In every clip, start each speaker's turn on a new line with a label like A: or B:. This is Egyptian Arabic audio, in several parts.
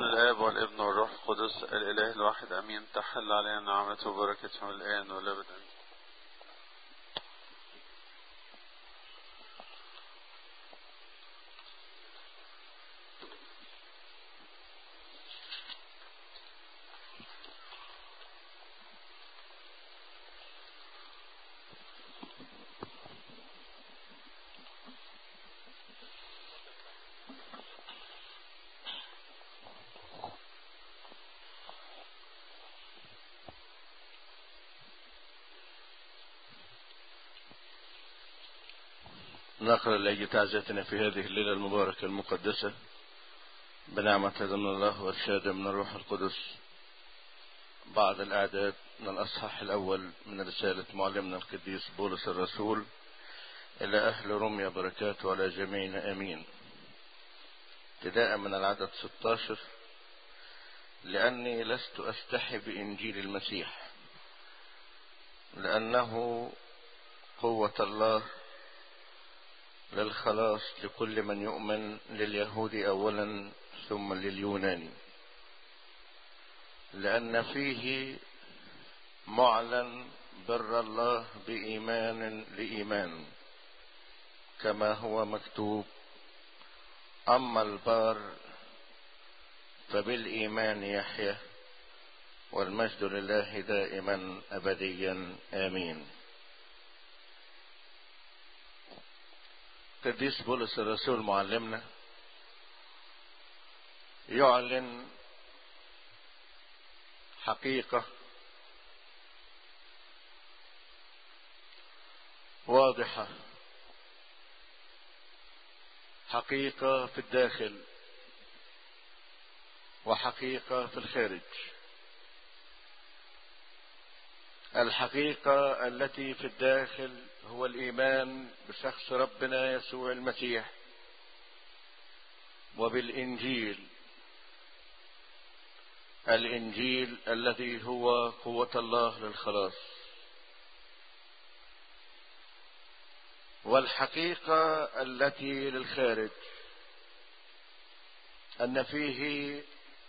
A: باسم الآب والابن والروح القدس الإله الواحد أمين تحل علينا نعمته وبركته الآن والأبد
B: نقرأ لأجل تعزيتنا في هذه الليلة المباركة المقدسة بنعمة هذا من الله وإرشاد من الروح القدس بعض الأعداد من الأصحاح الأول من رسالة معلمنا القديس بولس الرسول إلى أهل روميا بركاته على جميعنا آمين ابتداء من العدد 16 لأني لست أستحي بإنجيل المسيح لأنه قوة الله للخلاص لكل من يؤمن لليهود اولا ثم لليونان لان فيه معلن بر الله بايمان لايمان كما هو مكتوب اما البار فبالايمان يحيى والمجد لله دائما ابديا امين قديس بولس الرسول معلمنا يعلن حقيقة واضحة حقيقة في الداخل وحقيقة في الخارج الحقيقة التي في الداخل هو الإيمان بشخص ربنا يسوع المسيح وبالإنجيل الإنجيل الذي هو قوة الله للخلاص والحقيقة التي للخارج أن فيه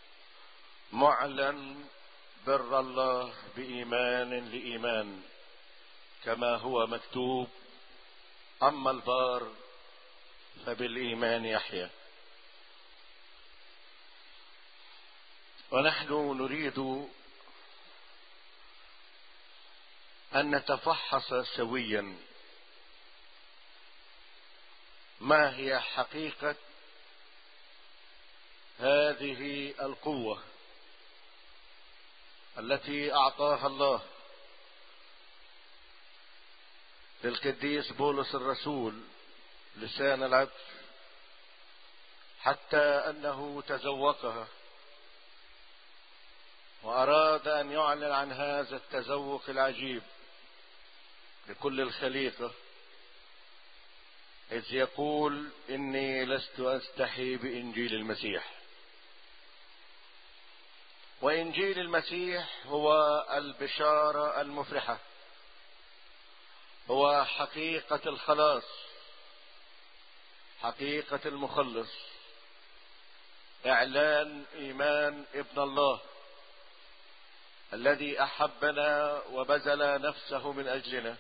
B: معلن بر الله بإيمان لإيمان كما هو مكتوب أما البار فبالإيمان يحيى ونحن نريد أن نتفحص سويا ما هي حقيقة هذه القوة التي أعطاها الله للقديس بولس الرسول لسان العبد حتى أنه تذوقها وأراد أن يعلن عن هذا التذوق العجيب لكل الخليقة إذ يقول إني لست أستحي بإنجيل المسيح وإنجيل المسيح هو البشارة المفرحة هو حقيقة الخلاص حقيقة المخلص إعلان إيمان ابن الله الذي أحبنا وبذل نفسه من أجلنا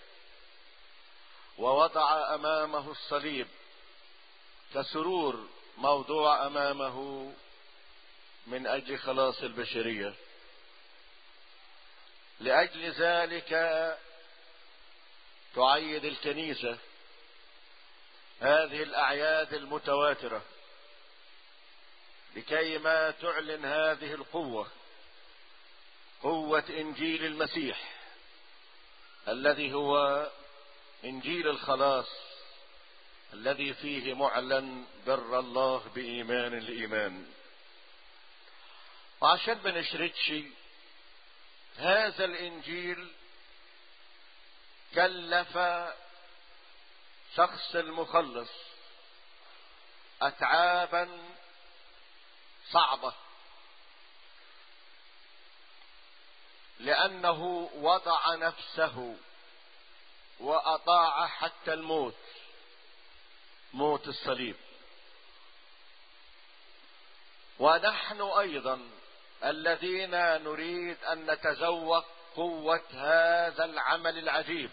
B: ووضع أمامه الصليب كسرور موضوع أمامه من أجل خلاص البشرية لأجل ذلك تعيد الكنيسة هذه الأعياد المتواترة لكي ما تعلن هذه القوة قوة إنجيل المسيح الذي هو إنجيل الخلاص الذي فيه معلن بر الله بإيمان لإيمان وعشان ما نشردش هذا الإنجيل كلف شخص المخلص اتعابا صعبه لانه وضع نفسه واطاع حتى الموت موت الصليب ونحن ايضا الذين نريد ان نتذوق قوه هذا العمل العجيب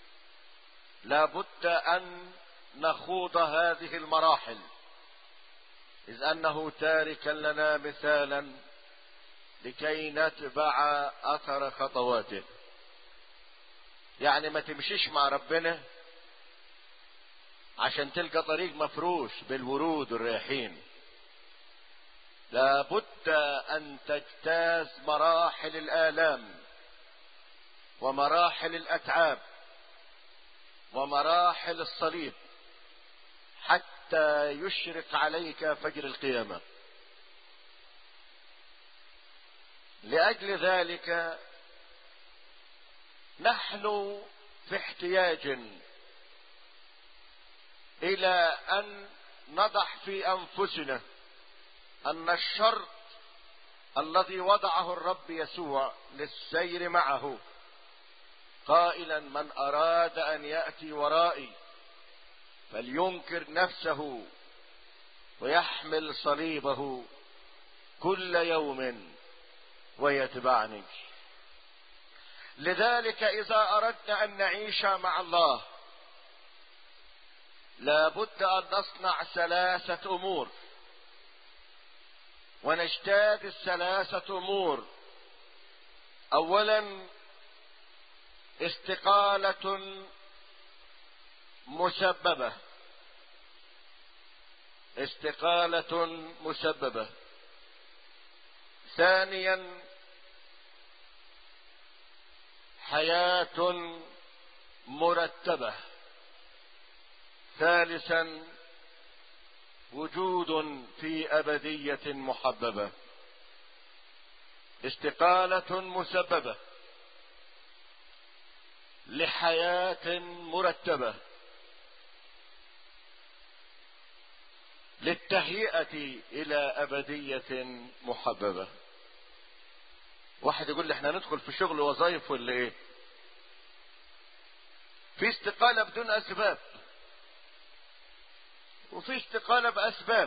B: لابد ان نخوض هذه المراحل اذ انه تاركا لنا مثالا لكي نتبع اثر خطواته يعني ما تمشيش مع ربنا عشان تلقى طريق مفروش بالورود والرياحين لابد ان تجتاز مراحل الالام ومراحل الاتعاب ومراحل الصليب حتى يشرق عليك فجر القيامه لاجل ذلك نحن في احتياج الى ان نضع في انفسنا ان الشرط الذي وضعه الرب يسوع للسير معه قائلا من اراد ان ياتي ورائي فلينكر نفسه ويحمل صليبه كل يوم ويتبعني لذلك اذا اردنا ان نعيش مع الله لابد ان نصنع ثلاثه امور ونجتاز الثلاثه امور اولا استقاله مسببه استقاله مسببه ثانيا حياه مرتبه ثالثا وجود في ابديه محببه استقاله مسببه لحياه مرتبه للتهيئه الى ابديه محببه واحد يقول لي احنا ندخل في شغل وظائف ولا ايه في استقاله بدون اسباب وفي استقاله باسباب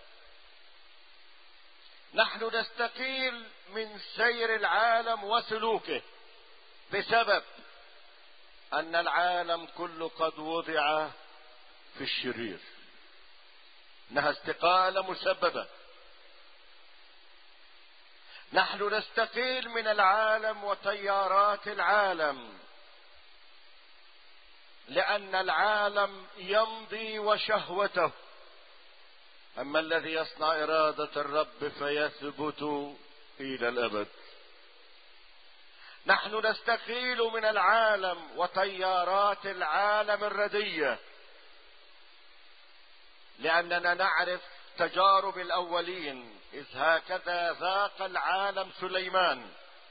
B: نحن نستقيل من سير العالم وسلوكه بسبب ان العالم كله قد وضع في الشرير انها استقاله مسببه نحن نستقيل من العالم وتيارات العالم لان العالم يمضي وشهوته اما الذي يصنع اراده الرب فيثبت الى الابد نحن نستقيل من العالم وتيارات العالم الرديه لاننا نعرف تجارب الاولين اذ هكذا ذاق العالم سليمان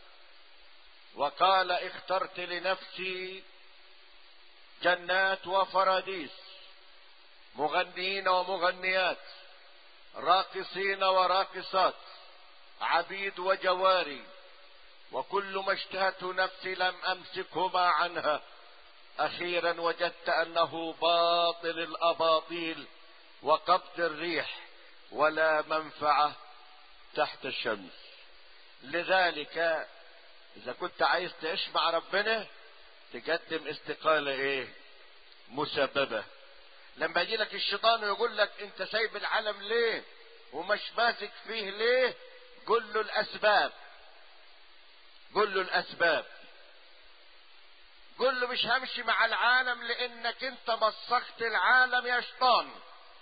B: وقال اخترت لنفسي جنات وفراديس مغنين ومغنيات راقصين وراقصات عبيد وجواري وكل ما اشتهته نفسي لم امسكهما عنها اخيرا وجدت انه باطل الاباطيل وقبض الريح ولا منفعه تحت الشمس لذلك اذا كنت عايز تعيش مع ربنا تقدم استقالة ايه مسببة لما يجي لك الشيطان ويقول لك انت سايب العالم ليه ومش ماسك فيه ليه قل له الاسباب قل له الاسباب قل له مش همشي مع العالم لانك انت مسخت العالم يا شيطان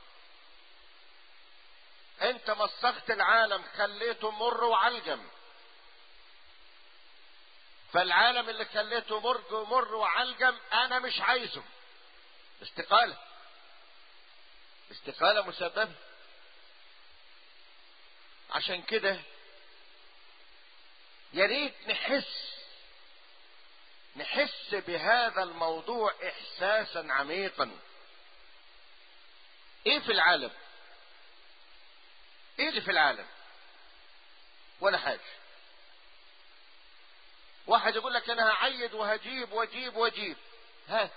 B: انت مسخت العالم خليته مر وعلجم فالعالم اللي خليته مر مر وعلجم انا مش عايزه استقاله استقاله مسببه عشان كده يا ريت نحس نحس بهذا الموضوع احساسا عميقا ايه في العالم ايه اللي في العالم ولا حاجه واحد يقول لك انا هعيد وهجيب واجيب واجيب هات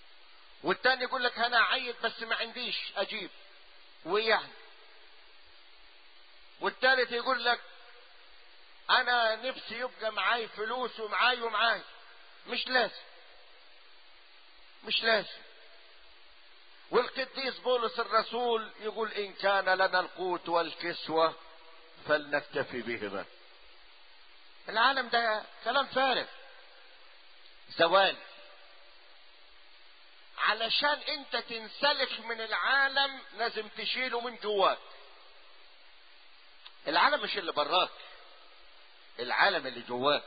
B: والتاني يقول لك انا هعيد بس ما عنديش اجيب ويعني
C: والتالت يقول لك انا نفسي يبقى معاي فلوس ومعاي ومعاي مش لازم مش لازم والقديس بولس الرسول يقول ان كان لنا القوت والكسوة فلنكتفي بهما العالم ده كلام فارغ زوال علشان انت تنسلخ من العالم لازم تشيله من جواك العالم مش اللي براك العالم اللي جواك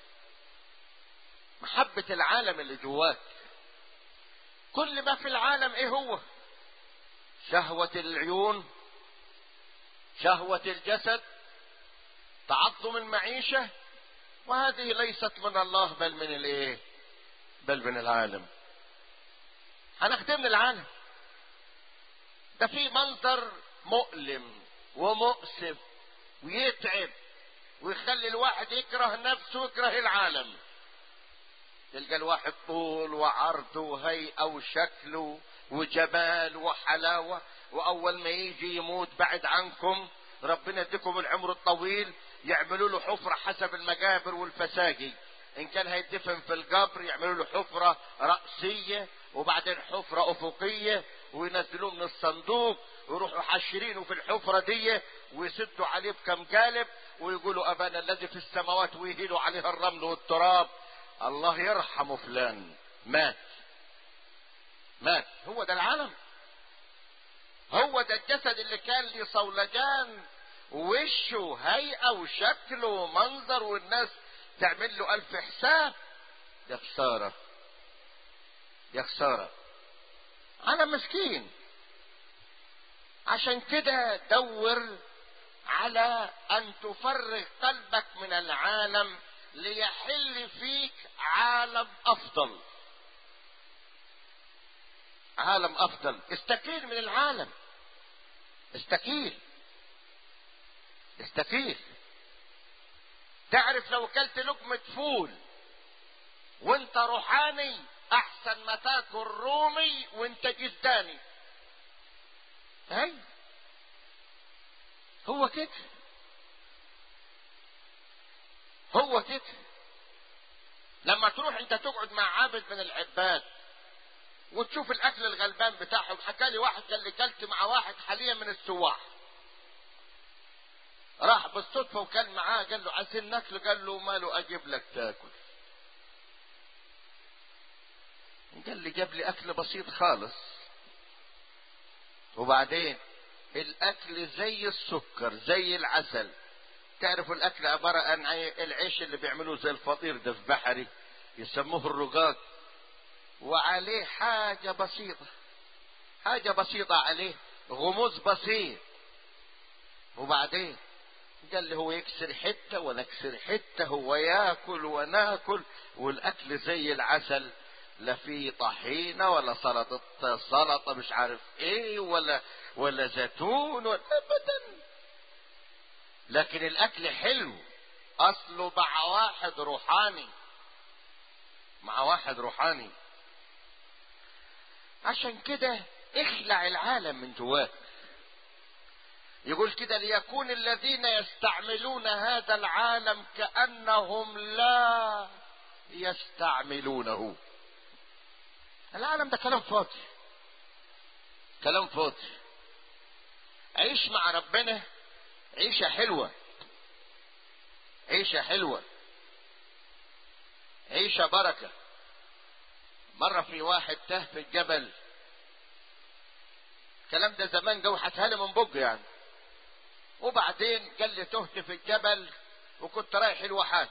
C: محبة العالم اللي جواك كل ما في العالم ايه هو شهوة العيون شهوة الجسد تعظم المعيشة وهذه ليست من الله بل من الايه بل من العالم هنخدم العالم ده في منظر مؤلم ومؤسف ويتعب ويخلي الواحد يكره نفسه ويكره العالم تلقى الواحد طول وعرض وهيئة وشكل وجمال وحلاوة وأول ما يجي يموت بعد عنكم ربنا يديكم العمر الطويل يعملوا له حفرة حسب المقابر والفساقي إن كان هيدفن في القبر يعملوا له حفرة رأسية وبعدين حفرة أفقية وينزلوه من الصندوق ويروحوا حاشرينه في الحفرة دي ويسدوا عليه بكم قالب ويقولوا أبانا الذي في السماوات ويهيلوا عليها الرمل والتراب الله يرحم فلان مات مات هو ده العالم هو ده الجسد اللي كان لي صولجان وشه هيئة وشكله ومنظر والناس تعمل له ألف حساب يا خسارة يا خسارة أنا مسكين عشان كده دور على أن تفرغ قلبك من العالم ليحل فيك عالم أفضل عالم أفضل استقيل من العالم استقيل استقيل تعرف لو كلت لقمة فول وانت روحاني احسن ما تاكل رومي وانت جداني هي هو كده هو كده لما تروح انت تقعد مع عابد من العباد وتشوف الاكل الغلبان بتاعهم حكى لي واحد قال لي كلت مع واحد حاليا من السواح راح بالصدفه وكان معاه قال له عايزين ناكل قال له ماله اجيب لك تاكل قال لي جاب لي اكل بسيط خالص وبعدين الاكل زي السكر زي العسل تعرفوا الاكل عباره عن العيش اللي بيعملوه زي الفطير ده في بحري يسموه الرقاق وعليه حاجه بسيطه حاجه بسيطه عليه غموس بسيط وبعدين قال لي هو يكسر حته وانا اكسر حته هو ياكل وناكل والاكل زي العسل لا في طحينه ولا سلطه سلطه مش عارف ايه ولا ولا زيتون ولا ابدا لكن الاكل حلو اصله مع واحد روحاني مع واحد روحاني عشان كده اخلع العالم من جواك يقول كده ليكون الذين يستعملون هذا العالم كانهم لا يستعملونه العالم ده كلام فاضي كلام فاضي عيش مع ربنا عيشة حلوة عيشة حلوة عيشة بركة مرة في واحد تاه في الجبل الكلام ده زمان جو حكالي من بج يعني وبعدين قال لي تهت في الجبل وكنت رايح الواحات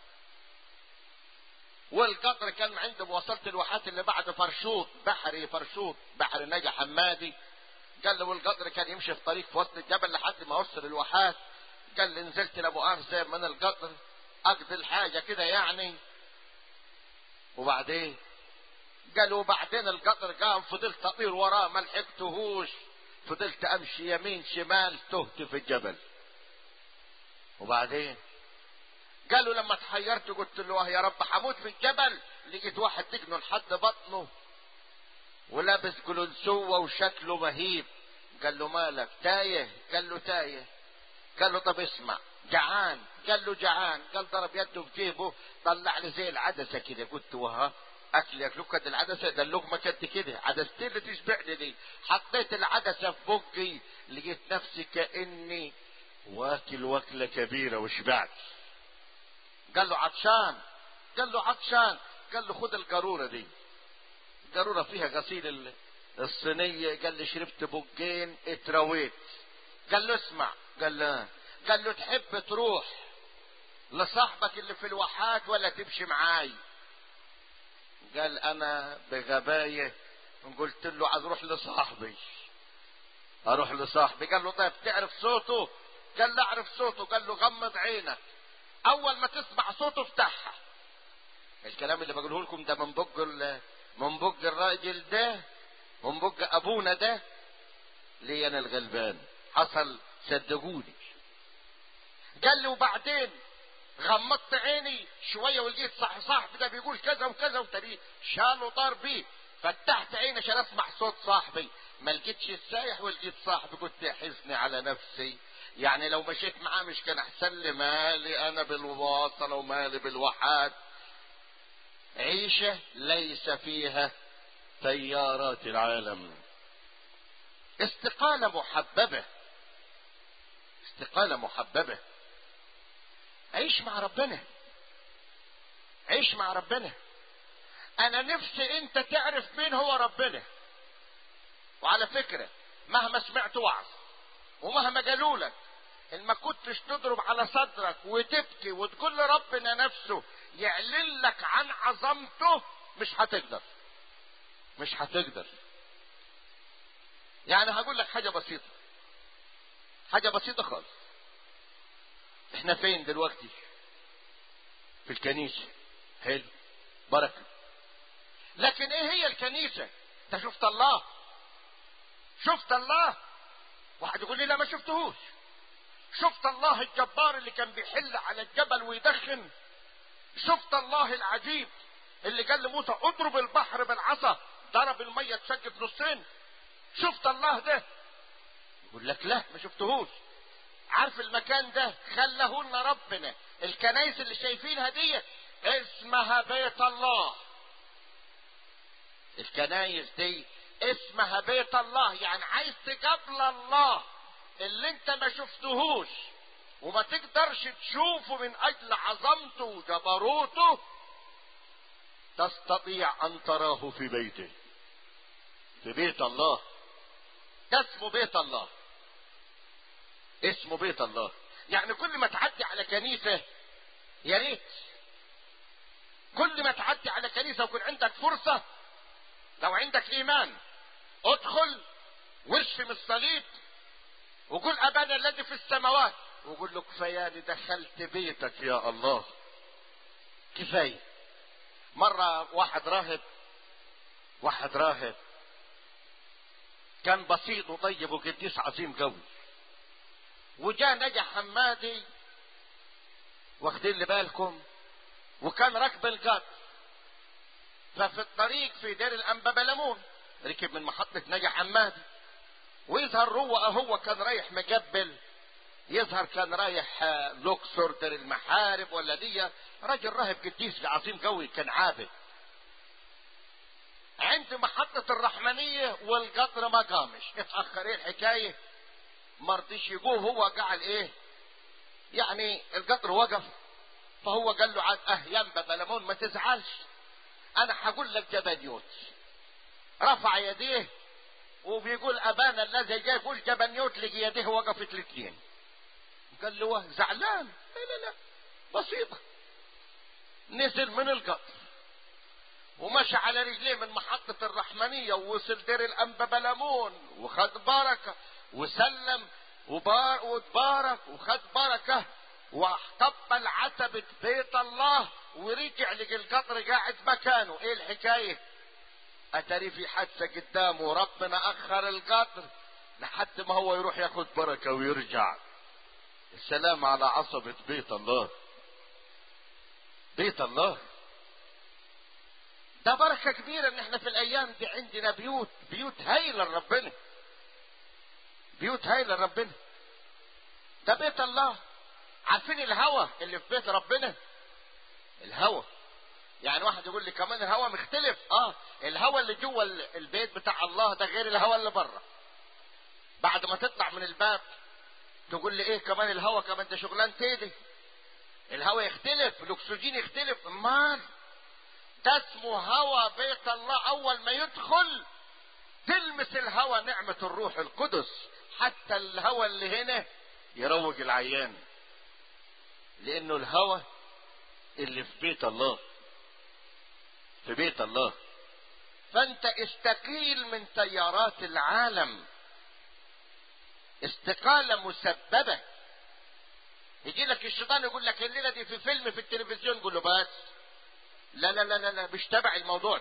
C: والقطر كان عند وصلت الواحات اللي بعد فرشوط بحري فرشوط بحر نجا حمادي قال له والقطر كان يمشي في طريق في وسط الجبل لحد ما وصل الواحات قال لي نزلت لابو مؤاخذة من القطر اقضي الحاجة كده يعني وبعدين قال وبعدين القطر قام فضلت اطير وراه ما لحقتهوش فضلت امشي يمين شمال تهت في الجبل وبعدين قالوا لما تحيرت قلت له يا رب حموت في الجبل لقيت واحد تجنه لحد بطنه ولابس قلنسوة وشكله مهيب قال له مالك تايه قال له تايه قال له طب اسمع جعان قال له جعان قال ضرب يده في جيبه طلع لي زي العدسه كده قلت وها اكل ياكلوك قد العدسه ده اللقمه كانت كده عدستين اللي تشبعني دي حطيت العدسه في بقي لقيت نفسي كاني واكل وكله كبيره وشبعت قال له عطشان قال له عطشان قال له خد القاروره دي قاروره فيها غسيل الصينيه قال لي شربت بقين اترويت قال له اسمع قال له قال له تحب تروح لصاحبك اللي في الواحات ولا تمشي معاي قال انا بغبايه قلت له عايز اروح لصاحبي اروح لصاحبي قال له طيب تعرف صوته قال له اعرف صوته قال له غمض عينك اول ما تسمع صوته افتحها الكلام اللي بقوله لكم ده من بق من بق الراجل ده من بق ابونا ده لي انا الغلبان حصل صدقوني قال لي وبعدين غمضت عيني شويه ولقيت صح صاحبي ده بيقول كذا وكذا وتري شالوا طار بيه فتحت عيني عشان اسمع صوت صاحبي ما لقيتش السايح ولقيت صاحبي قلت يحزني على نفسي يعني لو مشيت معاه مش كان احسن لي مالي انا بالمواصله ومالي بالوحات عيشه ليس فيها تيارات العالم استقاله محببه استقاله محببه عيش مع ربنا عيش مع ربنا انا نفسي انت تعرف مين هو ربنا وعلى فكره مهما سمعت وعظ ومهما قالوا لك ان ما كنتش تضرب على صدرك وتبكي وتقول لربنا نفسه يعلن لك عن عظمته مش هتقدر مش هتقدر يعني هقول لك حاجه بسيطه حاجه بسيطه خالص احنا فين دلوقتي في الكنيسه حلو بركه لكن ايه هي الكنيسه انت شفت الله شفت الله واحد يقول لي لا ما شفتهوش شفت الله الجبار اللي كان بيحل على الجبل ويدخن شفت الله العجيب اللي قال لموسى اضرب البحر بالعصا ضرب الميه تشقت نصين شفت الله ده يقول لك لا ما شفتهوش عارف المكان ده خله لنا ربنا الكنايس اللي شايفينها دي اسمها بيت الله الكنايس دي اسمها بيت الله يعني عايز تقابل الله اللي انت ما شفتهوش وما تقدرش تشوفه من اجل عظمته وجبروته تستطيع ان تراه في بيته في بيت الله ده اسمه بيت الله اسمه بيت الله يعني كل ما تعدي على كنيسة يا ريت كل ما تعدي على كنيسة ويكون عندك فرصة لو عندك ايمان ادخل وارشم الصليب وقول ابانا الذي في السماوات وقول له كفاياني دخلت بيتك يا الله كفايه مرة واحد راهب واحد راهب كان بسيط وطيب وقديس عظيم قوي وجاء نجا حمادي واخدين لي بالكم وكان ركب القطر ففي الطريق في دير الانبابلمون ركب من محطة نجا حمادي ويظهر هو هو كان رايح مقبل يظهر كان رايح لوكسور دير المحارب ولا دي راجل راهب قديس عظيم قوي كان عابد عند محطة الرحمنية والقطر ما قامش اتأخر ايه الحكاية مرضيش يقوم هو قاعد ايه يعني القطر وقف فهو قال له عاد اه ينبى بلمون ما تزعلش انا هقول لك جبنيوت رفع يديه وبيقول ابانا الذي جاي يقول جبنيوت لقي يديه وقفت الاثنين قال له زعلان لا لا لا بسيطة نزل من القطر ومشى على رجليه من محطة الرحمنية ووصل دير الأنبابلمون وخد بركة وسلم وبار وتبارك وخد بركة واحتبل عتبة بيت الله ورجع لقى القطر قاعد مكانه ايه الحكاية اتاري في حادثة قدامه ربنا اخر القطر لحد ما هو يروح ياخد بركة ويرجع السلام على عصبة بيت الله بيت الله ده بركة كبيرة ان احنا في الايام دي عندنا بيوت بيوت هايلة لربنا بيوت هايلة لربنا ده بيت الله عارفين الهوى اللي في بيت ربنا الهوى يعني واحد يقول لي كمان الهوى مختلف اه الهوى اللي جوه البيت بتاع الله ده غير الهوى اللي بره بعد ما تطلع من الباب تقول لي ايه كمان الهوى كمان ده شغلان تيدي الهوى يختلف الاكسجين يختلف امال ده اسمه هوى بيت الله اول ما يدخل تلمس الهوى نعمة الروح القدس حتى الهوى اللي هنا يروج العيان لانه الهوى اللي في بيت الله في بيت الله فانت استقيل من تيارات العالم استقالة مسببة يجي لك الشيطان يقول لك الليلة دي في فيلم في التلفزيون قول له بس لا لا لا لا, لا مش تبع الموضوع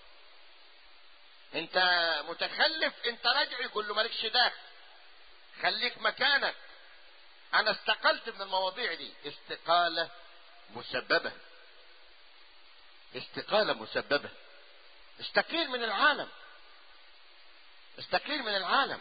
C: انت متخلف انت راجع يقول له مالكش داخل خليك مكانك انا استقلت من المواضيع دي استقالة مسببة استقالة مسببة استقيل من العالم استقيل من العالم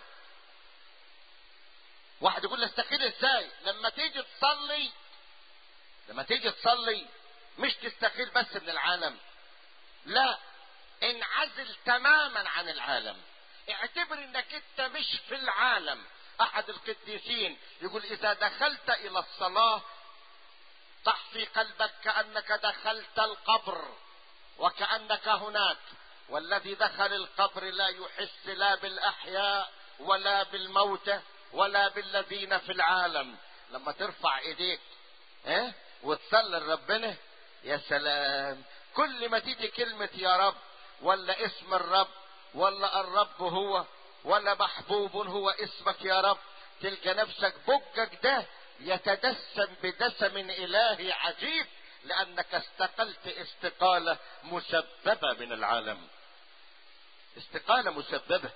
C: واحد يقول لي استقيل ازاي لما تيجي تصلي لما تيجي تصلي مش تستقيل بس من العالم لا انعزل تماما عن العالم اعتبر انك انت مش في العالم احد القديسين يقول اذا دخلت الى الصلاة تحفي قلبك كأنك دخلت القبر وكأنك هناك والذي دخل القبر لا يحس لا بالاحياء ولا بالموتى ولا بالذين في العالم لما ترفع ايديك اه وتصلي لربنا يا سلام كل ما تيجي كلمة يا رب ولا اسم الرب ولا الرب هو ولا محبوب هو اسمك يا رب تلقى نفسك بقك ده يتدسم بدسم الهي عجيب لانك استقلت استقالة مسببة من العالم استقالة مسببة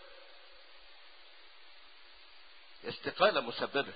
C: استقالة مسببة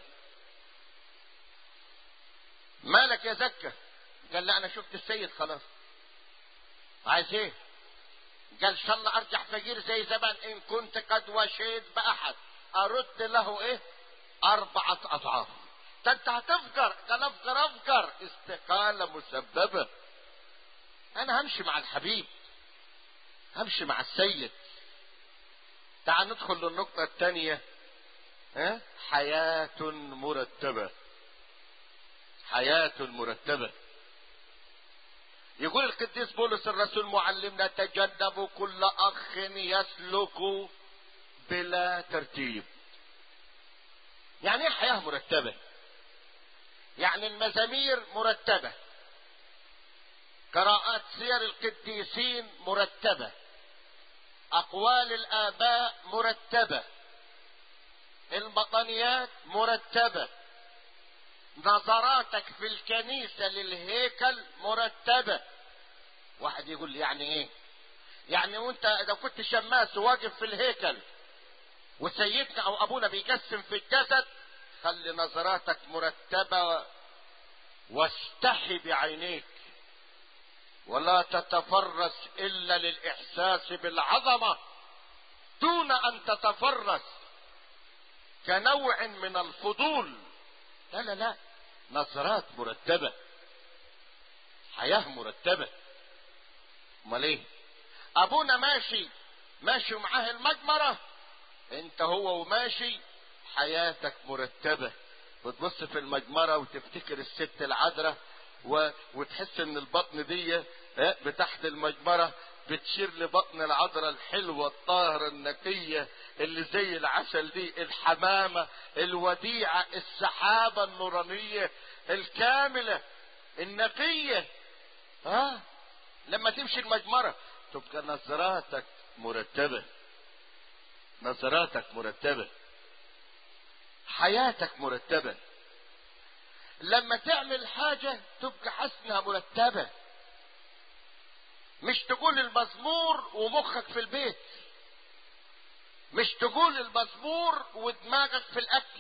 C: مالك يا زكا قال لا انا شفت السيد خلاص عايز ايه قال شاء الله ارجع فقير زي زمان ان كنت قد وشيت باحد ارد له ايه اربعة اضعاف ده انت هتفقر قال افقر افقر استقالة مسببة انا همشي مع الحبيب همشي مع السيد تعال ندخل للنقطة الثانية ها؟ حياة مرتبة حياة مرتبة يقول القديس بولس الرسول معلمنا تجنبوا كل اخ يسلك بلا ترتيب يعني ايه حياة مرتبة يعني المزامير مرتبة قراءات سير القديسين مرتبة اقوال الاباء مرتبة البطنيات مرتبة نظراتك في الكنيسة للهيكل مرتبة واحد يقول لي يعني ايه يعني وانت اذا كنت شماس واقف في الهيكل وسيدنا او ابونا بيقسم في الجسد خلي نظراتك مرتبة واستحي بعينيك ولا تتفرس الا للاحساس بالعظمة دون ان تتفرس كنوع من الفضول لا لا لا نظرات مرتبة حياة مرتبة امال ايه ابونا ماشي ماشي ومعاه المجمرة انت هو وماشي حياتك مرتبة بتبص في المجمرة وتفتكر الست العذراء و... وتحس ان البطن دي بتحت المجمرة بتشير لبطن العذراء الحلوة الطاهرة النقية اللي زي العسل دي الحمامة الوديعة السحابة النورانية الكاملة النقية ها لما تمشي المجمرة تبقى نظراتك مرتبة نظراتك مرتبة حياتك مرتبة لما تعمل حاجة تبقى حسنها مرتبة مش تقول المزمور ومخك في البيت مش تقول المزمور ودماغك في الاكل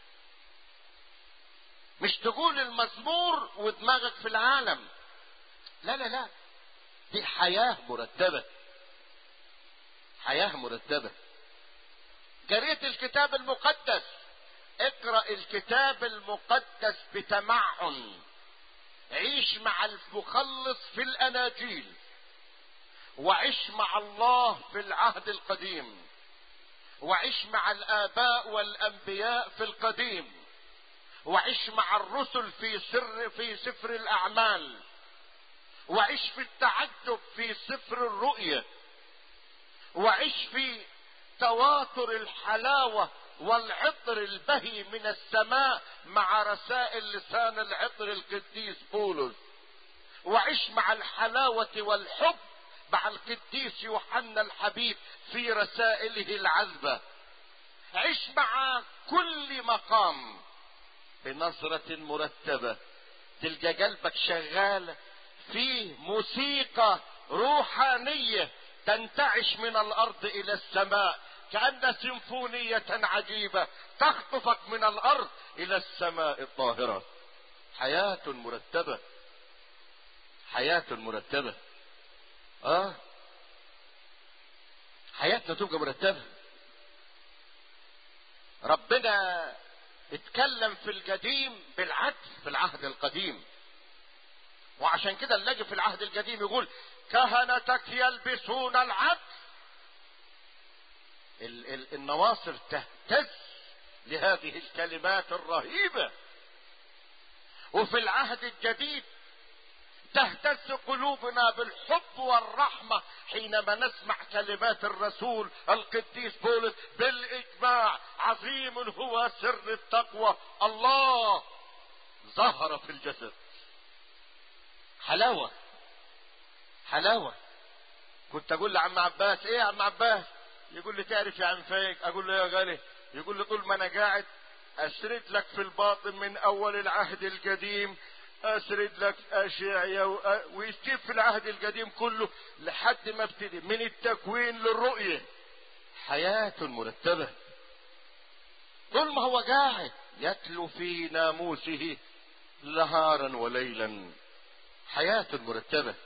C: مش تقول المزمور ودماغك في العالم لا لا لا دي حياة مرتبة حياة مرتبة قريت الكتاب المقدس اقرأ الكتاب المقدس بتمعن عيش مع المخلص في الاناجيل وعش مع الله في العهد القديم وعش مع الاباء والانبياء في القديم وعش مع الرسل في سر في سفر الاعمال وعش في التعجب في سفر الرؤيا وعش في تواتر الحلاوه والعطر البهي من السماء مع رسائل لسان العطر القديس بولس وعش مع الحلاوه والحب مع القديس يوحنا الحبيب في رسائله العذبه عش مع كل مقام بنظرة مرتبة تلقى قلبك شغال فيه موسيقى روحانية تنتعش من الأرض إلى السماء كأن سيمفونية عجيبة تخطفك من الأرض إلى السماء الطاهرة حياة مرتبة حياة مرتبة اه حياتنا تبقى مرتبة ربنا اتكلم في القديم بالعدل في العهد القديم وعشان كده نلاقي في العهد القديم يقول كهنتك يلبسون العدل ال- ال- النواصر تهتز لهذه الكلمات الرهيبة وفي العهد الجديد تهتز قلوبنا بالحب والرحمة حينما نسمع كلمات الرسول القديس بولس بالإجماع عظيم هو سر التقوى الله ظهر في الجسد حلاوة حلاوة كنت أقول لعم عباس إيه يا عم عباس يقول لي تعرف يا عم فايق أقول له يا غالي يقول لي طول ما أنا قاعد أسرد لك في الباطن من أول العهد القديم اسرد لك اشعيا ويجيب في العهد القديم كله لحد ما ابتدي من التكوين للرؤية حياة مرتبة طول ما هو قاعد يتلو في ناموسه نهارا وليلا حياة مرتبة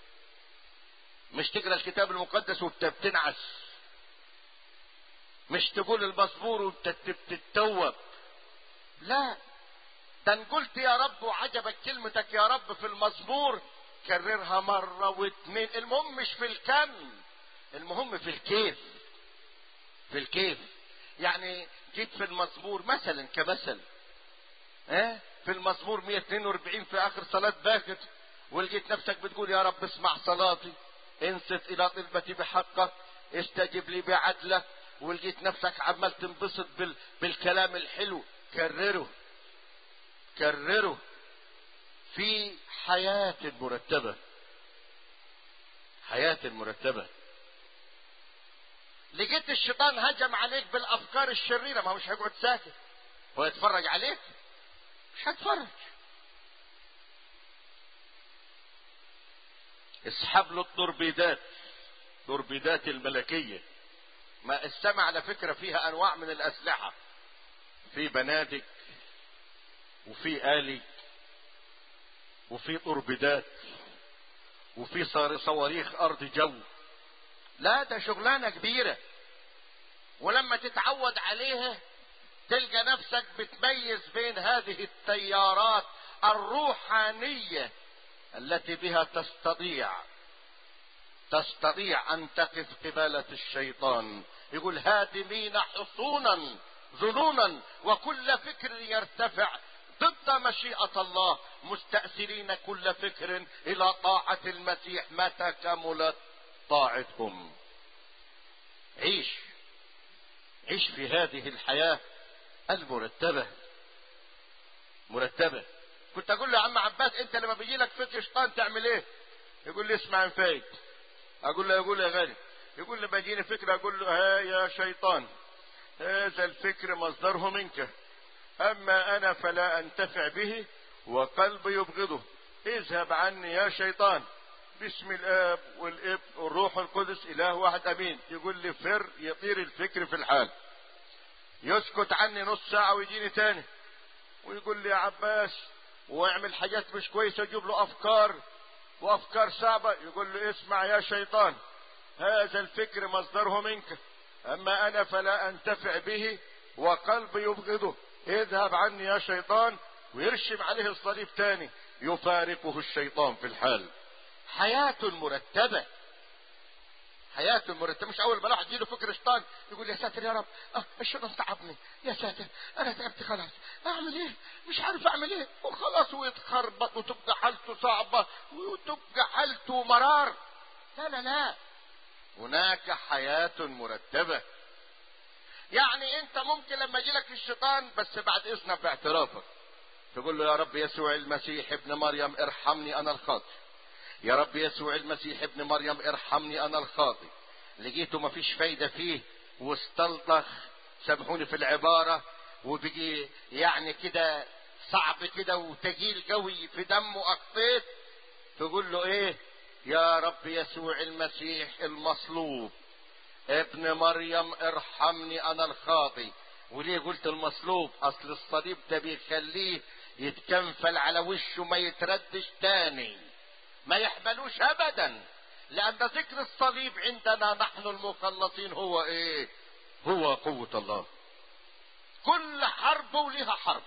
C: مش تقرا الكتاب المقدس وبتنعس مش تقول المزمور وبتتوب لا ده ان قلت يا رب وعجبك كلمتك يا رب في المزمور كررها مرة واثنين المهم مش في الكم المهم في الكيف في الكيف يعني جيت في المزمور مثلا كمثل اه في المزمور 142 في اخر صلاة باكر ولقيت نفسك بتقول يا رب اسمع صلاتي انصت الى طلبتي بحقك استجب لي بعدلك ولقيت نفسك عمال تنبسط بال... بالكلام الحلو كرره كرره في حياة مرتبة حياة مرتبة لقيت الشيطان هجم عليك بالافكار الشريرة ما هو مش هيقعد ساكت هو يتفرج عليك مش هيتفرج اسحب له التوربيدات توربيدات الملكية ما السماء على فكرة فيها انواع من الاسلحة في بنادق وفي آلي وفي توربيدات وفي صواريخ أرض جو لا ده شغلانة كبيرة ولما تتعود عليها تلقى نفسك بتميز بين هذه التيارات الروحانية التي بها تستطيع تستطيع أن تقف قبالة الشيطان يقول هادمين حصونا ظنونا وكل فكر يرتفع ضد مشيئة الله مستأثرين كل فكر إلى طاعة المسيح متى كملت طاعتهم عيش عيش في هذه الحياة المرتبة مرتبة كنت أقول له يا عم عباس أنت لما بيجي لك فكر شيطان تعمل إيه؟ يقول لي اسمع فايد أقول له يقول يا غالي يقول لي بيجيني فكرة أقول له ها يا شيطان هذا الفكر مصدره منك أما أنا فلا أنتفع به وقلبي يبغضه اذهب عني يا شيطان باسم الآب والابن والروح القدس إله واحد أمين يقول لي فر يطير الفكر في الحال يسكت عني نص ساعة ويجيني تاني ويقول لي يا عباس ويعمل حاجات مش كويسة يجيب له أفكار وأفكار صعبة يقول له اسمع يا شيطان هذا الفكر مصدره منك أما أنا فلا أنتفع به وقلبي يبغضه
B: اذهب عني يا شيطان ويرشم عليه الصليب تاني يفارقه الشيطان في الحال حياة مرتبة حياة مرتبة مش أول ما الواحد يجيله فكر شيطان يقول يا ساتر يا رب أه الشيطان تعبني يا ساتر أنا تعبت خلاص أعمل إيه؟ مش عارف أعمل إيه وخلاص ويتخربط وتبقى حالته صعبة وتبقى حالته مرار لا لا لا هناك حياة مرتبة يعني أنت ممكن لما يجيلك الشيطان بس بعد إذنك باعترافك تقول له يا رب يسوع المسيح ابن مريم ارحمني أنا الخاطئ يا رب يسوع المسيح ابن مريم ارحمني انا الخاطئ لقيته ما فيش فايدة فيه واستلطخ سامحوني في العبارة وبقي يعني كده صعب كده وتجيل قوي في دمه قطيت تقول له ايه يا رب يسوع المسيح المصلوب ابن مريم ارحمني انا الخاطئ وليه قلت المصلوب اصل الصليب ده بيخليه يتكنفل على وشه ما يتردش تاني ما يحملوش ابدا لان ذكر الصليب عندنا نحن المخلصين هو ايه هو قوة الله كل حرب وليها حرب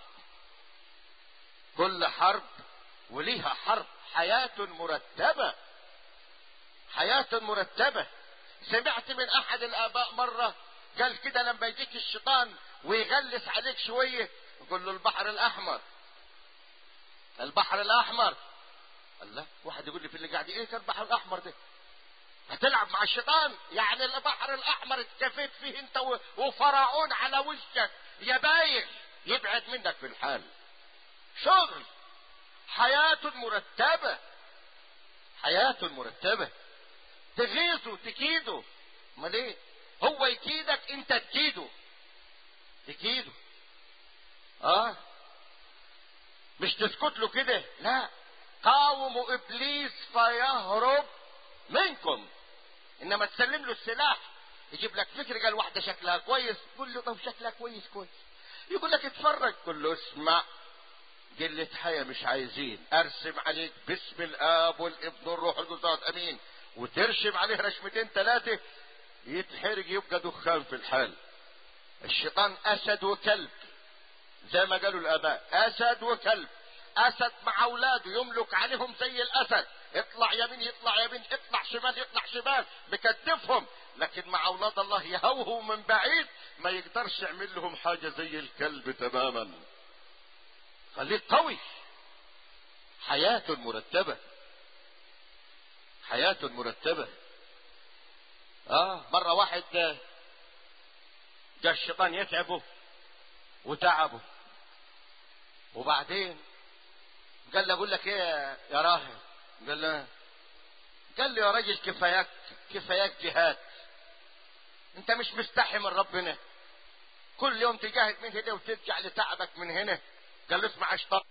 B: كل حرب وليها حرب حياة مرتبة حياة مرتبة سمعت من احد الاباء مرة قال كده لما يجيك الشيطان ويغلس عليك شوية يقول له البحر الاحمر البحر الاحمر الله واحد يقول لي في اللي قاعد ايه كان البحر الاحمر ده هتلعب مع الشيطان يعني البحر الاحمر اتكفيت فيه انت وفرعون على وشك يا بايخ يبعد منك في الحال شغل حياة مرتبة حياة مرتبة تغيظه تكيده امال ايه هو يكيدك انت تكيده تكيده اه مش تسكت له كده لا قاوموا ابليس فيهرب منكم انما تسلم له السلاح يجيب لك فكر قال واحده شكلها كويس قول له طب شكلها كويس كويس يقول لك اتفرج قول له اسمع قلة حياة مش عايزين ارسم عليك باسم الاب والابن والروح القدس امين وترشم عليه رشمتين ثلاثة يتحرق يبقى دخان في الحال الشيطان اسد وكلب زي ما قالوا الاباء اسد وكلب اسد مع اولاده يملك عليهم زي الاسد اطلع يمين يطلع يمين اطلع شمال يطلع شمال بكتفهم لكن مع اولاد الله يهوهوا من بعيد ما يقدرش يعمل لهم حاجه زي الكلب تماما خليك قوي حياة مرتبة حياة مرتبة اه مرة واحد جاء الشيطان يتعبه وتعبه وبعدين قال له اقول لك ايه يا راهب قال له قال له يا راجل كفاياك كفاياك جهاد انت مش مستحي من ربنا كل يوم تجاهد من هنا وترجع لتعبك من هنا قال له اسمع اشطر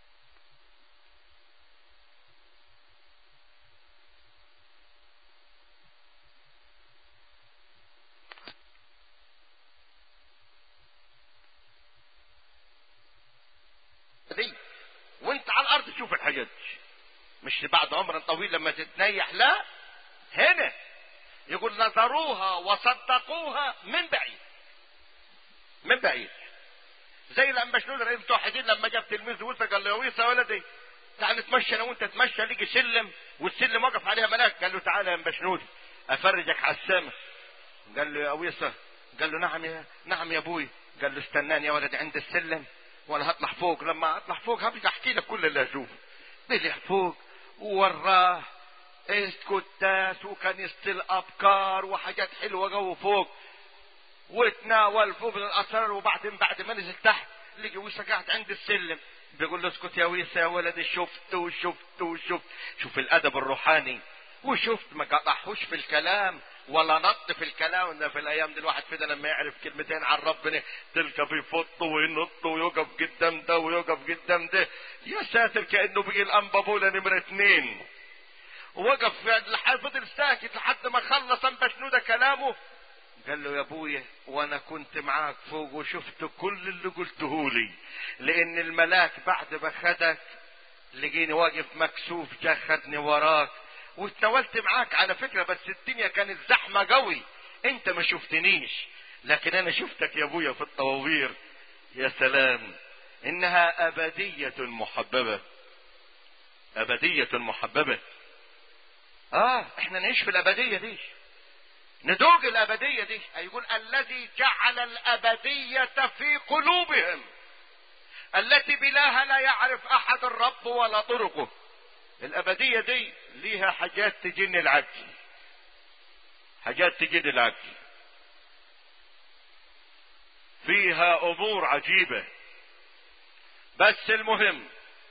B: دي وانت على الارض شوف الحاجات دي مش بعد عمر طويل لما تتنيح لا هنا يقول نظروها وصدقوها من بعيد من بعيد زي لما شنود رئيس المتوحدين لما جاب تلميذ ويسا قال له يا ويسا ولدي تعال نتمشى انا وانت تمشى لقي سلم والسلم وقف عليها ملاك قال له تعالى يا مبشنود افرجك على السما قال له يا ويسا قال له نعم يا نعم يا ابوي قال له استناني يا ولدي عند السلم وانا هطلع فوق لما اطلع فوق هبقى احكي لك كل اللي اشوفه طلع فوق ووراه اسكتاس وكنيسة الابكار وحاجات حلوة جو فوق وتناول فوق من الاسرار وبعدين بعد ما نزل تحت لقي ويسا قاعد عند السلم بيقول له اسكت يا ويسا يا ولدي شفت وشفت وشفت شوف الادب الروحاني وشفت ما قطعهوش في الكلام ولا نط في الكلام ده في الايام دي الواحد فينا لما يعرف كلمتين عن ربنا تلقى بيفط وينط ويقف قدام ده ويقف قدام ده يا ساتر كانه بيجي الانبابوله نمره اتنين وقف لحد فضل ساكت لحد ما خلص بشنوده كلامه قال له يا ابويا وانا كنت معاك فوق وشفت كل اللي قلته لي لان الملاك بعد ما خدك لقيني واقف مكسوف جا خدني وراك واتناولت معاك على فكرة بس الدنيا كانت زحمة قوي انت ما شفتنيش لكن انا شفتك يا ابويا في الطواوير يا سلام انها ابدية محببة ابدية محببة اه احنا نعيش في الابدية دي ندوج الابدية دي
C: يقول الذي جعل الابدية في قلوبهم التي بلاها لا يعرف احد الرب ولا طرقه
B: الابدية دي ليها حاجات تجن العقل حاجات تجن العقل فيها امور عجيبة بس المهم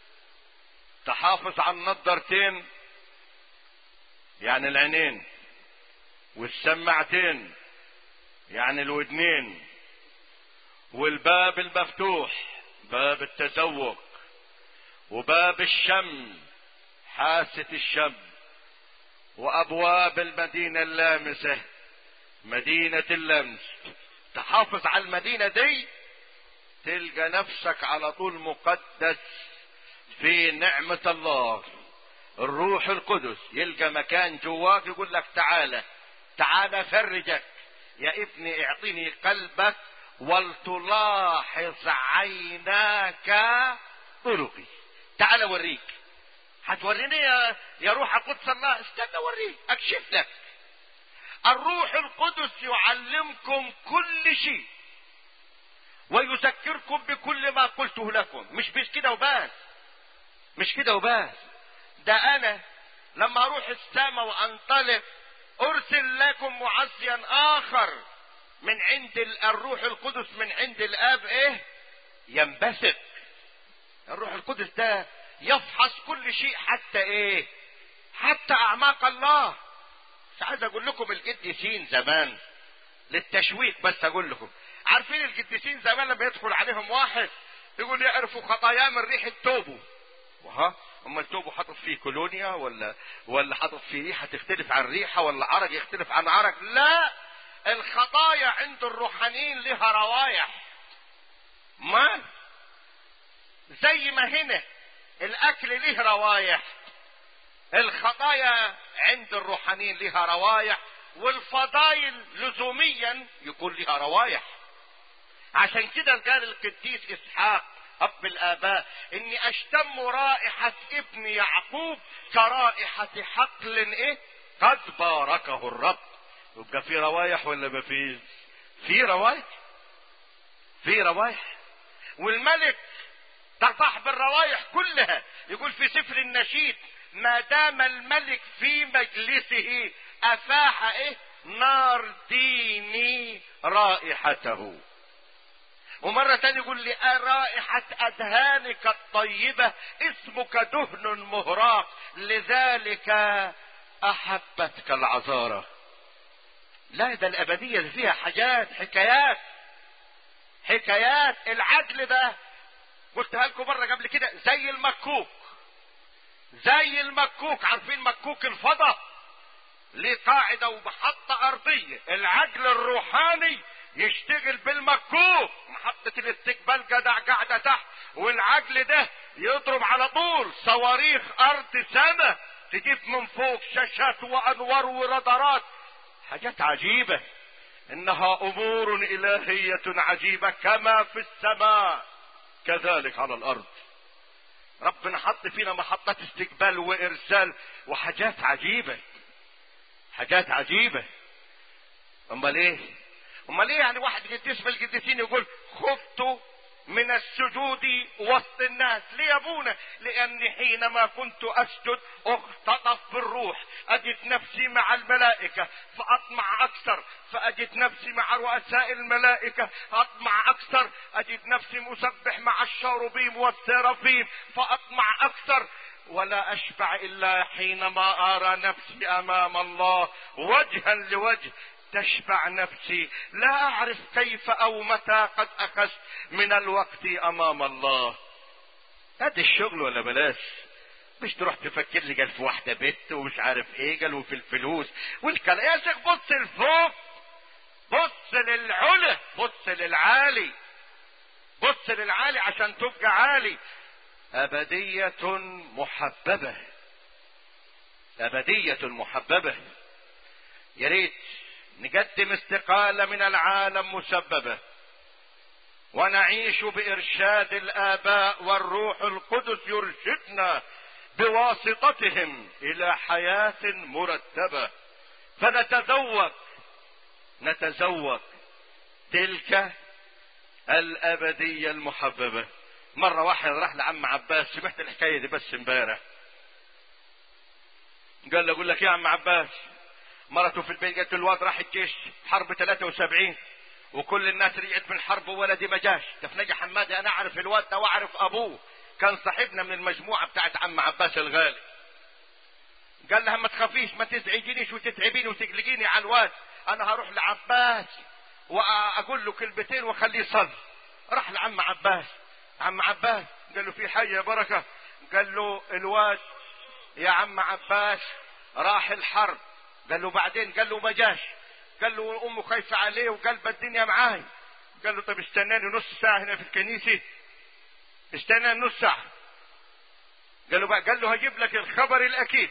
B: تحافظ على النضارتين يعني العينين والسماعتين يعني الودنين والباب المفتوح باب التذوق وباب الشم حاسة الشم وابواب المدينة اللامسة مدينة اللمس تحافظ على المدينة دي تلقى نفسك على طول مقدس في نعمة الله الروح القدس يلقى مكان جواك يقول لك تعالى تعالى فرجك يا ابني اعطيني قلبك ولتلاحظ عيناك طرقي تعال اوريك هتوريني يا, يا روح القدس الله استنى اوريك اكشف لك الروح القدس يعلمكم كل شيء ويذكركم بكل ما قلته لكم مش بس كده وبس مش كده وبس ده انا لما اروح السماء وانطلق ارسل لكم معزيا اخر من عند الروح القدس من عند الاب ايه ينبثق الروح القدس ده يفحص كل شيء حتى ايه حتى اعماق الله مش عايز اقول لكم القديسين زمان للتشويق بس اقول لكم عارفين القديسين زمان لما يدخل عليهم واحد يقول يعرفوا خطاياه من ريحه توبه وها اما التوبه حاطط فيه كولونيا ولا ولا حاطط فيه ريحه تختلف عن ريحه ولا عرق يختلف عن عرق لا الخطايا عند الروحانيين لها روايح ما زي ما هنا الاكل له روايح الخطايا عند الروحانيين لها روايح والفضايل لزوميا يكون لها روايح عشان كده قال القديس اسحاق اب الاباء اني اشتم رائحة ابن يعقوب كرائحة حقل ايه قد باركه الرب يبقى في روايح ولا ما فيش في روايح في روايح والملك ترتاح بالروايح كلها يقول في سفر النشيد ما دام الملك في مجلسه افاح ايه نار ديني رائحته ومرة تانية يقول لي رائحة أدهانك الطيبة اسمك دهن مهراق لذلك أحبتك العذارة لا ده الأبدية اللي فيها حاجات حكايات حكايات العدل ده قلتها لكم مرة قبل كده زي المكوك زي المكوك عارفين مكوك الفضة ليه قاعدة ومحطة أرضية العدل الروحاني يشتغل بالمكوك محطة الاستقبال جدع قاعدة تحت والعجل ده يضرب على طول صواريخ أرض سما تجيب من فوق شاشات وأنوار ورادارات حاجات عجيبة إنها أمور إلهية عجيبة كما في السماء كذلك على الأرض ربنا حط فينا محطات استقبال وإرسال وحاجات عجيبة حاجات عجيبة أمال إيه؟ امال ايه يعني واحد قديس من القديسين يقول خفت من السجود وسط الناس ليه يا ابونا لاني حينما كنت اسجد اختطف بالروح اجد نفسي مع الملائكة فاطمع اكثر فاجد نفسي مع رؤساء الملائكة اطمع اكثر اجد نفسي مسبح مع الشاروبيم والسرافيم فاطمع اكثر ولا اشبع الا حينما ارى نفسي امام الله وجها لوجه تشبع نفسي لا اعرف كيف او متى قد اخذت من الوقت امام الله هذا الشغل ولا بلاش مش تروح تفكر لي قال في واحدة بنت ومش عارف ايه قال وفي الفلوس والكلام يا شيخ بص لفوق بص للعلا بص للعالي بص للعالي عشان تبقى عالي أبدية محببة أبدية محببة يا ريت نقدم استقالة من العالم مسببة
C: ونعيش بارشاد الاباء والروح القدس يرشدنا بواسطتهم الى حياه مرتبه فنتذوق نتذوق تلك الابديه المحببه مره واحد راح لعم عباس سمعت الحكايه دي بس امبارح قال له اقول لك يا عم عباس مرته في البيت قالت له الواد راح الجيش حرب 73 وكل الناس رجعت من حرب وولدي ما جاش تفنجي حمادي انا اعرف الواد ده واعرف ابوه كان صاحبنا من المجموعه بتاعت عم عباس الغالي قال لها ما تخافيش ما تزعجينيش وتتعبيني وتقلقيني على الواد انا هروح لعباس واقول له كلمتين واخليه يصلي راح لعم عباس عم عباس قال له في حاجه يا بركه قال له الواد يا عم عباس راح الحرب قال له بعدين قال له ما جاش قال له امه خايفه عليه وقلب الدنيا معاي قال له طب استناني نص ساعه هنا في الكنيسه استناني نص ساعه قال له بقى قال له هجيب لك الخبر الاكيد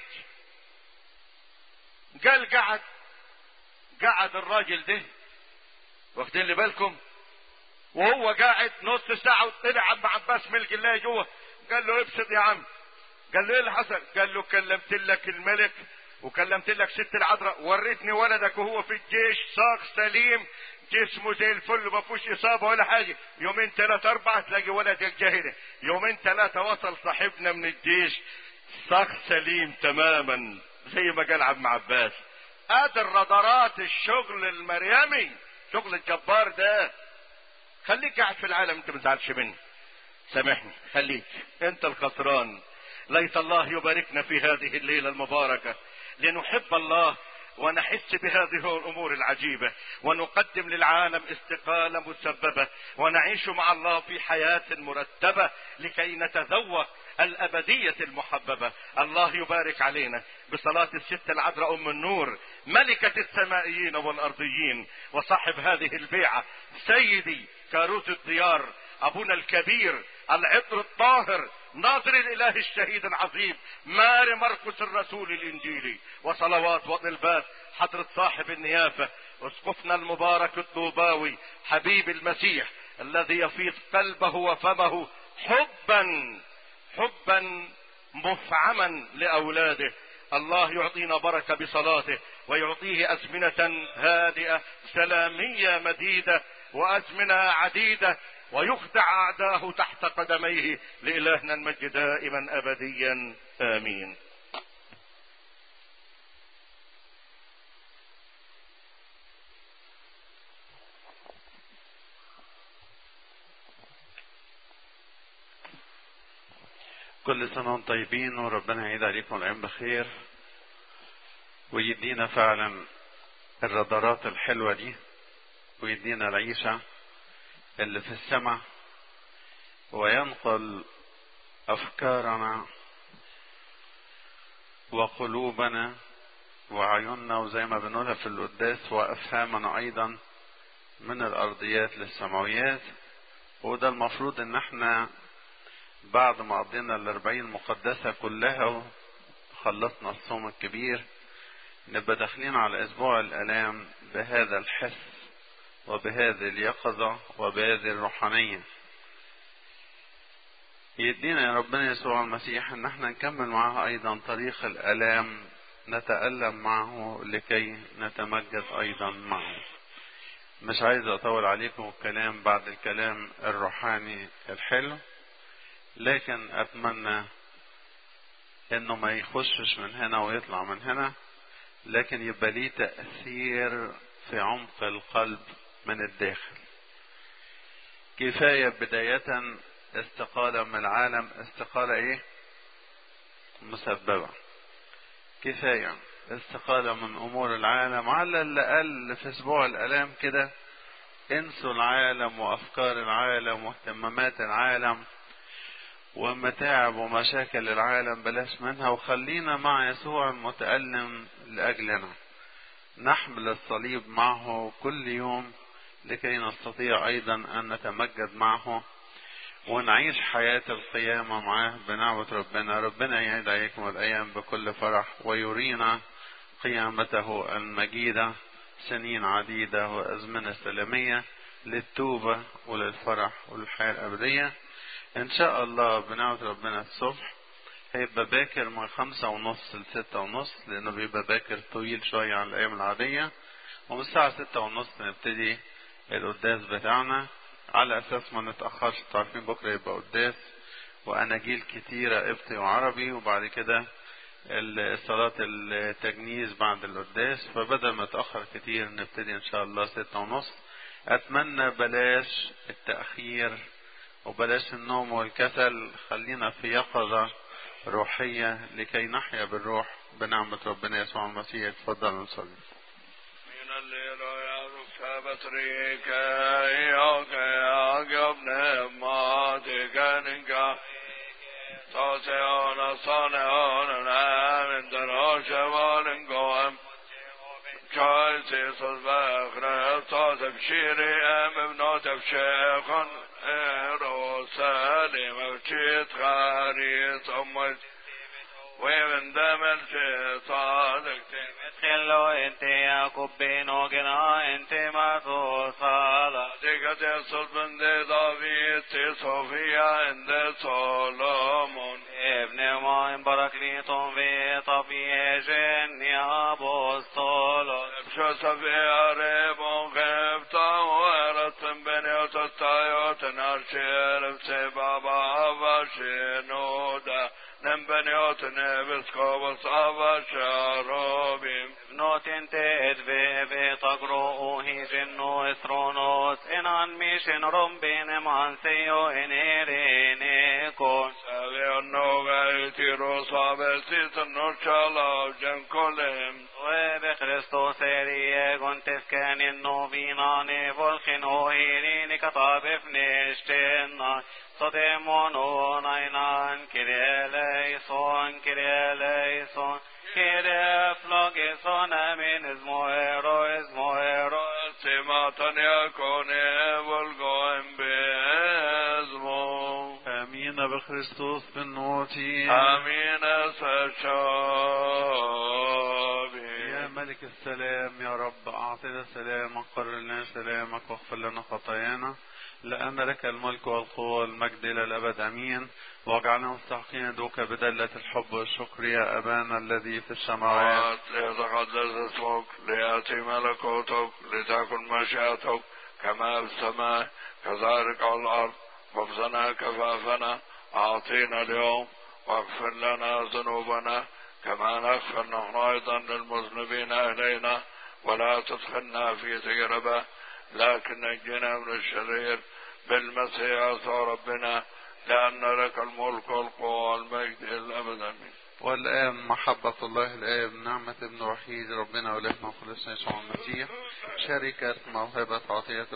C: قال قعد قعد الراجل ده واخدين لي بالكم وهو قاعد نص ساعه وطلع عم عباس ملك الله جوه قال له ابسط يا عم قال له ايه اللي حصل قال له كلمت لك الملك وكلمت لك ست العذراء وريتني ولدك وهو في الجيش صاغ سليم جسمه زي الفل ما فيهوش اصابه ولا حاجه يومين ثلاثة أربعة تلاقي ولدك جاهلة يومين ثلاثة وصل صاحبنا من الجيش صاغ سليم تماما زي ما قال عم عباس ادي الرادارات الشغل المريمي شغل الجبار ده خليك قاعد في العالم انت ما تزعلش مني سامحني خليك انت الخسران ليت الله يباركنا في هذه الليله المباركه لنحب الله ونحس بهذه الامور العجيبه ونقدم للعالم استقاله مسببه ونعيش مع الله في حياه مرتبه لكي نتذوق الابديه المحببه الله يبارك علينا بصلاه الست العذراء ام النور ملكه السمائيين والارضيين وصاحب هذه البيعه سيدي كاروز الديار ابونا الكبير العطر الطاهر ناظر الاله الشهيد العظيم مار مرقس الرسول الانجيلي وصلوات وطلبات حضرة صاحب النيافة اسقفنا المبارك الطوباوي حبيب المسيح الذي يفيض قلبه وفمه حبا حبا مفعما لاولاده الله يعطينا بركة بصلاته ويعطيه أزمنة هادئة سلامية مديدة وأزمنة عديدة ويخدع أعداه تحت قدميه لإلهنا المجد دائما أبديا آمين
A: كل سنة وانتم طيبين وربنا يعيد عليكم الأيام بخير ويدينا فعلا الرادارات الحلوة دي ويدينا العيشة اللي في السماء وينقل أفكارنا وقلوبنا وعيوننا وزي ما بنقولها في القداس وأفهامنا أيضا من الأرضيات للسماويات وده المفروض إن احنا بعد ما قضينا الأربعين المقدسة كلها وخلصنا الصوم الكبير نبقى داخلين على أسبوع الآلام بهذا الحس وبهذه اليقظة وبهذه الروحانية يدينا يا ربنا يسوع المسيح ان احنا نكمل معه ايضا طريق الالام نتألم معه لكي نتمجد ايضا معه مش عايز اطول عليكم الكلام بعد الكلام الروحاني الحلو لكن اتمنى انه ما يخشش من هنا ويطلع من هنا لكن يبقى ليه تأثير في عمق القلب من الداخل كفاية بداية استقالة من العالم استقالة ايه مسببة كفاية استقالة من امور العالم على الاقل في اسبوع الالام كده انسوا العالم وافكار العالم واهتمامات العالم ومتاعب ومشاكل العالم بلاش منها وخلينا مع يسوع المتألم لأجلنا نحمل الصليب معه كل يوم لكي نستطيع أيضا أن نتمجد معه ونعيش حياة القيامة معاه بنعمة ربنا ربنا يعيد عليكم الأيام بكل فرح ويرينا قيامته المجيدة سنين عديدة وأزمنة سلامية للتوبة وللفرح وللحياة الأبدية إن شاء الله بنعمة ربنا الصبح هيبقى باكر من خمسة ونص لستة ونص لأنه بيبقى باكر طويل شوية عن الأيام العادية ومن الساعة ستة ونص نبتدي القداس بتاعنا على أساس ما نتأخرش عارفين بكرة يبقى قداس وأناجيل كتيرة قبطي وعربي وبعد كده صلاة التجنيز بعد القداس فبدل ما نتأخر كتير نبتدي إن شاء الله ستة ونص أتمنى بلاش التأخير وبلاش النوم والكسل خلينا في يقظة روحية لكي نحيا بالروح بنعمة ربنا يسوع المسيح اتفضل نصلي
D: من الليل يا بطريك يوك يا قبل ما تكنك صوتيون صانعون من دروش والنقوم كايسي صدق رفتا تبشيري ام ابنو تبشيخن ايرو سالم وشيت خاريت امت ومن دم الشيطان
E: خلو انت يا كوبينو جنا انت ما توصل
D: ديك تصل بند دافيد صوفيا عند سولومون
E: ابن ما بركليتم في طبيعي جن يا بوستولو
D: شو سفيا ريبون غيبتا ورتم بنيوت التايوت نارشير بسبابا وشنودا نمبنيوت نبسكوبس أبشاروبيم
E: نوت انت ادفي في تقرؤ هي جنو اسرونوس ان ان ميشن رمبين مانسيو انيرينيكون
D: سابي النوغا يتيرو صابسيس النوشالا جنكولهم
E: وبخريستوس اريه كنتس كان النوفيناني فولخن اوهيريني كتاب افنشتنا صدمون اينان كريليسون كريليسون كريف لوجيسون امين اسمويرو اسمويرو
D: سماتن يكون والقوم باسمه
A: آمين بخريستوس بالنوتي
D: آمين سشابي
A: يا ملك السلام يا رب أعطنا سلامك قرر لنا سلامك واغفر لنا خطايانا لأن لك الملك والقوة والمجد إلى الأبد أمين واجعلنا مستحقين دوك بدلة الحب والشكر يا أبانا الذي في السماوات
D: ليتقدس اسمك ليأتي ملكوتك لتكن مشيئتك كما في السماء كذلك على الأرض خبزنا كفافنا أعطينا اليوم واغفر لنا ذنوبنا كما نغفر نحن أيضا للمذنبين إلينا ولا تدخلنا في تجربة لكن نجنا من الشرير بالمسيح يسوع ربنا لأن لك الملك والقوة والمجد إلى الأبد آمين
A: والآن محبة الله الآب نعمة ابن وحيد ربنا ولهنا وخلصنا يسوع المسيح شركة موهبة عطية